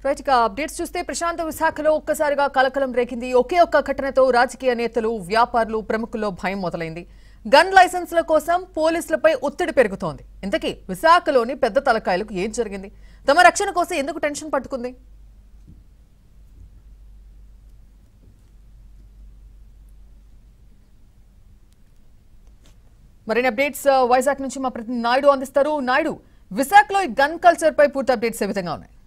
right ఇక updates చూస్తే ప్రశాంత విశాఖలో ఒక్కసారిగా కలకలం రేగింది ఒకే ఒక్క ఘటనతో రాజకీయ నేతలు వ్యాపారులు ప్రముఖుల్లో భయం మొదలైంది గన్ లైసెన్స్ల కోసం పోలీసులపై ఒత్తిడి పెరుగుతోంది ఇంతకీ విశాఖలోని పెద్ద తలకాయలకు ఏం జరిగింది తమ రక్షణ కోసం ఎందుకు టెన్షన్ పట్టుకుంది మరిన్ని అప్డేట్స్ ఆ, వైజాగ్ నుంచి మా ప్రతినిధి నాయుడు అందిస్తారు నాయుడు విశాఖలో ఈ గన్ కల్చర్ పై పూర్తి అప్డేట్స్ ఏ విధంగా ఉన్నాయి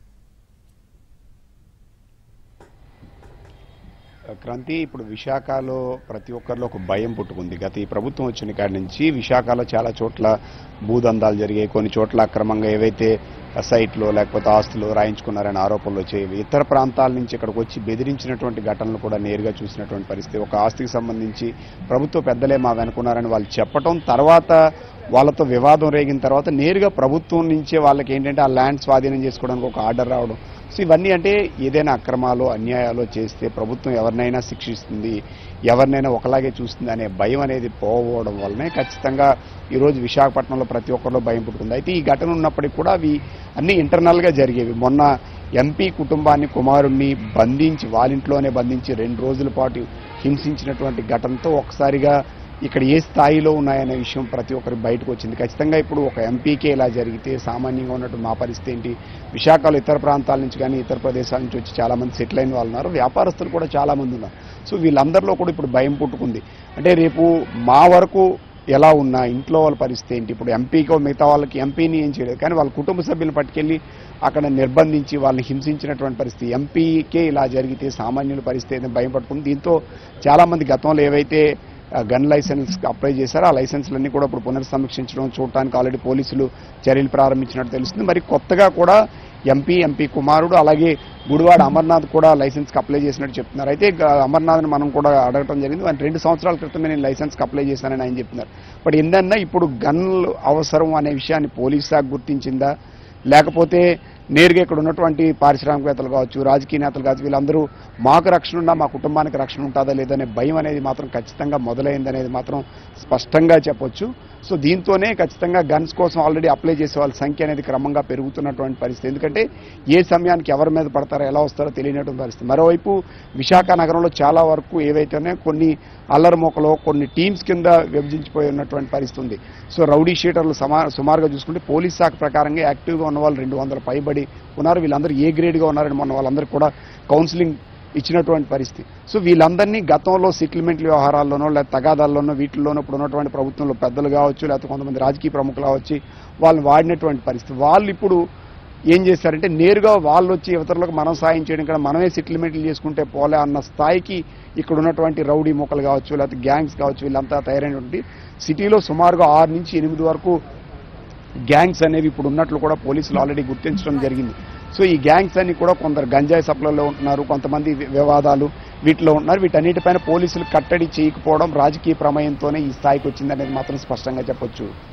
క్రాంతి ఇప్పుడు విశాఖలో ప్రతి ఒక్కరిలో ఒక భయం పుట్టుకుంది గత ఈ ప్రభుత్వం వచ్చిన కాడి నుంచి విశాఖలో చాలా చోట్ల భూదందాలు జరిగాయి కొన్ని చోట్ల అక్రమంగా ఏవైతే సైట్లో లేకపోతే ఆస్తులు రాయించుకున్నారనే ఆరోపణలు వచ్చేవి ఇతర ప్రాంతాల నుంచి ఇక్కడికి వచ్చి బెదిరించినటువంటి ఘటనలు కూడా నేరుగా చూసినటువంటి పరిస్థితి ఒక ఆస్తికి సంబంధించి ప్రభుత్వ పెద్దలే మా వెనుకున్నారని వాళ్ళు చెప్పటం తర్వాత వాళ్ళతో వివాదం రేగిన తర్వాత నేరుగా ప్రభుత్వం నుంచే వాళ్ళకి ఏంటంటే ఆ ల్యాండ్ స్వాధీనం చేసుకోవడానికి ఒక ఆర్డర్ రావడం సో ఇవన్నీ అంటే ఏదైనా అక్రమాలు అన్యాయాలు చేస్తే ప్రభుత్వం ఎవరినైనా శిక్షిస్తుంది ఎవరినైనా ఒకలాగే చూస్తుంది అనే భయం అనేది పోవడం వల్లనే ఖచ్చితంగా ఈరోజు విశాఖపట్నంలో ప్రతి ఒక్కరిలో భయం పుట్టుకుంది అయితే ఈ ఘటన ఉన్నప్పటికీ కూడా అవి అన్ని ఇంటర్నల్గా జరిగేవి మొన్న ఎంపీ కుటుంబాన్ని కుమారుణ్ణి బంధించి వాళ్ళ ఇంట్లోనే బంధించి రెండు రోజుల పాటు హింసించినటువంటి ఘటనతో ఒకసారిగా ఇక్కడ ఏ స్థాయిలో ఉన్నాయనే విషయం ప్రతి ఒక్కరి బయటకు వచ్చింది ఖచ్చితంగా ఇప్పుడు ఒక ఎంపీకే ఇలా జరిగితే సామాన్యంగా ఉన్నట్టు మా పరిస్థితి ఏంటి విశాఖలో ఇతర ప్రాంతాల నుంచి కానీ ఇతర ప్రదేశాల నుంచి వచ్చి చాలా మంది సెటిల్ అయిన వాళ్ళు ఉన్నారు వ్యాపారస్తులు కూడా చాలా మంది ఉన్నారు సో వీళ్ళందరిలో కూడా ఇప్పుడు భయం పుట్టుకుంది అంటే రేపు మా వరకు ఎలా ఉన్నా ఇంట్లో వాళ్ళ పరిస్థితి ఏంటి ఇప్పుడు ఎంపీకో మిగతా వాళ్ళకి ఎంపీని ఏం చేయలేదు కానీ వాళ్ళ కుటుంబ సభ్యులను పట్టుకెళ్ళి అక్కడ నిర్బంధించి వాళ్ళని హింసించినటువంటి పరిస్థితి ఎంపీకే ఇలా జరిగితే సామాన్యుల పరిస్థితి ఏదైనా భయం పట్టుకుంది దీంతో చాలామంది గతంలో ఏవైతే గన్ లైసెన్స్ అప్లై చేశారు ఆ లైసెన్స్లన్నీ కూడా ఇప్పుడు పునర్సమీక్షించడం చూడటానికి ఆల్రెడీ పోలీసులు చర్యలు ప్రారంభించినట్టు తెలుస్తుంది మరి కొత్తగా కూడా ఎంపీ ఎంపీ కుమారుడు అలాగే గుడివాడ అమర్నాథ్ కూడా లైసెన్స్కి అప్లై చేసినట్టు చెప్తున్నారు అయితే గ- అమర్నాథ్ని మనం కూడా అడగటం జరిగింది ఆయన రెండు సంవత్సరాల క్రితమే నేను లైసెన్స్కి అప్లై చేశానని ఆయన చెప్తున్నారు బట్ ఏందన్నా ఇప్పుడు గన్లు అవసరం అనే విషయాన్ని పోలీస్ శాఖ గుర్తించిందా లేకపోతే నేరుగా ఇక్కడ ఉన్నటువంటి పారిశ్రామికవేత్తలు కావచ్చు రాజకీయ నేతలు కావచ్చు వీళ్ళందరూ మాకు రక్షణ ఉన్నా మా కుటుంబానికి రక్షణ ఉంటుందా లేదనే భయం అనేది మాత్రం ఖచ్చితంగా మొదలైంది అనేది మాత్రం స్పష్టంగా చెప్పొచ్చు సో దీంతోనే ఖచ్చితంగా గన్స్ కోసం ఆల్రెడీ అప్లై చేసే వాళ్ళ సంఖ్య అనేది క్రమంగా పెరుగుతున్నటువంటి పరిస్థితి ఎందుకంటే ఏ సమయానికి ఎవరి మీద పడతారో ఎలా వస్తారో తెలియనటువంటి పరిస్థితి మరోవైపు విశాఖ నగరంలో చాలా వరకు ఏవైతేనే కొన్ని అల్లరి మొక్కలో కొన్ని టీమ్స్ కింద విభజించిపోయి ఉన్నటువంటి పరిస్థితి ఉంది సో రౌడీ షీటర్లు సమా సుమారుగా చూసుకుంటే పోలీస్ శాఖ ప్రకారంగా యాక్టివ్గా ఉన్న వాళ్ళు రెండు వందల పైబడి ఉన్నారు వీళ్ళందరూ ఏ గ్రేడ్గా ఉన్నారని మొన్న వాళ్ళందరికీ కూడా కౌన్సిలింగ్ ఇచ్చినటువంటి పరిస్థితి సో వీళ్ళందరినీ గతంలో సెటిల్మెంట్ వ్యవహారాల్లోనో లేదా తగాదాల్లోనో వీటిల్లోనో ఇప్పుడు ఉన్నటువంటి ప్రభుత్వంలో పెద్దలు కావచ్చు లేకపోతే కొంతమంది రాజకీయ ప్రముఖులు కావచ్చు వాళ్ళని వాడినటువంటి పరిస్థితి వాళ్ళు ఇప్పుడు ఏం చేశారంటే నేరుగా వాళ్ళు వచ్చి ఇతరులకు మనం సాయం చేయడం కన్నా మనమే సెటిల్మెంట్లు చేసుకుంటే పోలే అన్న స్థాయికి ఇక్కడ ఉన్నటువంటి రౌడీ మొక్కలు కావచ్చు లేకపోతే గ్యాంగ్స్ కావచ్చు వీళ్ళంతా తయారైనటువంటి సిటీలో సుమారుగా ఆరు నుంచి ఎనిమిది వరకు గ్యాంగ్స్ అనేవి ఇప్పుడు ఉన్నట్లు కూడా పోలీసులు ఆల్రెడీ గుర్తించడం జరిగింది సో ఈ గ్యాంగ్స్ అన్ని కూడా కొందరు గంజాయి సప్లైలో ఉంటున్నారు కొంతమంది వి- వివాదాలు వీటిలో ఉంటున్నారు వీటన్నిటిపైన పోలీసులు కట్టడి చేయకపోవడం రాజకీయ ప్రమేయంతోనే ఈ స్థాయికి వచ్చిందనేది మాత్రం స్పష్టంగా చెప్పొచ్చు